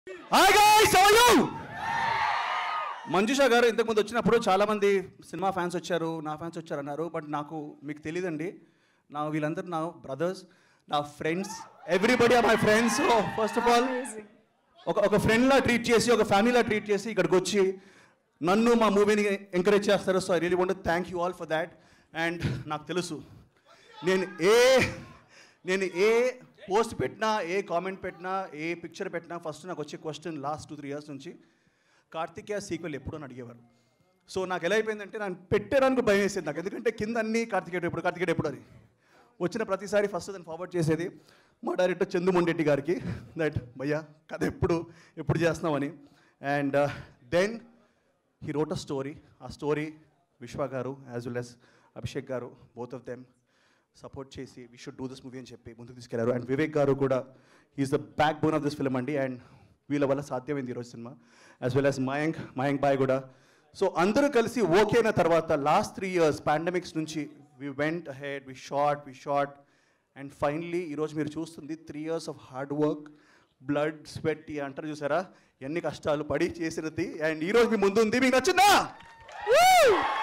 Hi guys how you Manjusha గారు ఇంతకుముందు వచ్చినప్పుడు చాలామంది సినిమా ఫ్యాన్స్ వచ్చారు నా ఫ్యాన్స్ వచ్చారు అన్నారు బట్ నాకు మీకు తెలియదండి నా వీళ్ళందరూ నా బ్రదర్స్ నా friends everybody are my friends first of all ఒక ఒక ఫ్రెండ్లా ట్రీట్ చేసి ఒక ఫ్యామిలీలా ట్రీట్ చేసి ఇక్కడికి వచ్చి నన్ను మా మూవీని ఎంకరేజ్ చేస్తారు so I really want thank you all for that and నాకు తెలుసు నేను ఏ నేను ఏ పోస్ట్ పెట్టినా ఏ కామెంట్ పెట్టినా ఏ పిక్చర్ పెట్టినా ఫస్ట్ నాకు వచ్చే question last two three years నుంచి కార్తికేయ సీక్వెల్ ఎప్పుడు అని అడిగేవారు సో నాకు ఎలా అయిపోయిందంటే ನಾನು పెట్టడానికి భయం వేసేది నాకు ఎందుకంటే కింద అన్ని కార్తికేయుడు ఎప్పుడు కార్తికేయుడు ఎప్పుడు అని వచ్చిన ప్రతిసారి ఫస్ట్ దాన్ని ఫార్వర్డ్ చేసేది మా డైరెక్టర్ చందుమొండెడ్డి గారికి దట్ భయ్యా కథ ఎప్పుడు ఎప్పుడు చేస్తున్నామని and then he wrote a story ఆ స్టోరీ విశ్వ గారు యాజ్ వెల్ యాజ్ అభిషేక్ గారు బోత్ ఆఫ్ దెమ్ సపోర్ట్ చేసి we should do this movie అని చెప్పి ముందుకు తీసుకెళ్లారు అండ్ వివేక్ గారు కూడా is the backbone of this film అండి అండ్ వీళ్ళ వల్ల సాధ్యమైంది ఈరోజు సినిమా as well as Mayank Mayank boy కూడా సో అందరూ కలిసి ఓకే అయిన తర్వాత లాస్ట్ త్రీ ఇయర్స్ పాండమిక్స్ నుంచి we went head we shot we shot and finally ఈరోజు మీరు చూస్తుంది three years of hard work blood sweat అంటారు చూసారా ఎన్ని కష్టాలు పడి చేసినది అండ్ ఈరోజు మీ ముందు ఉంది మీకు నచ్చిందా Woo!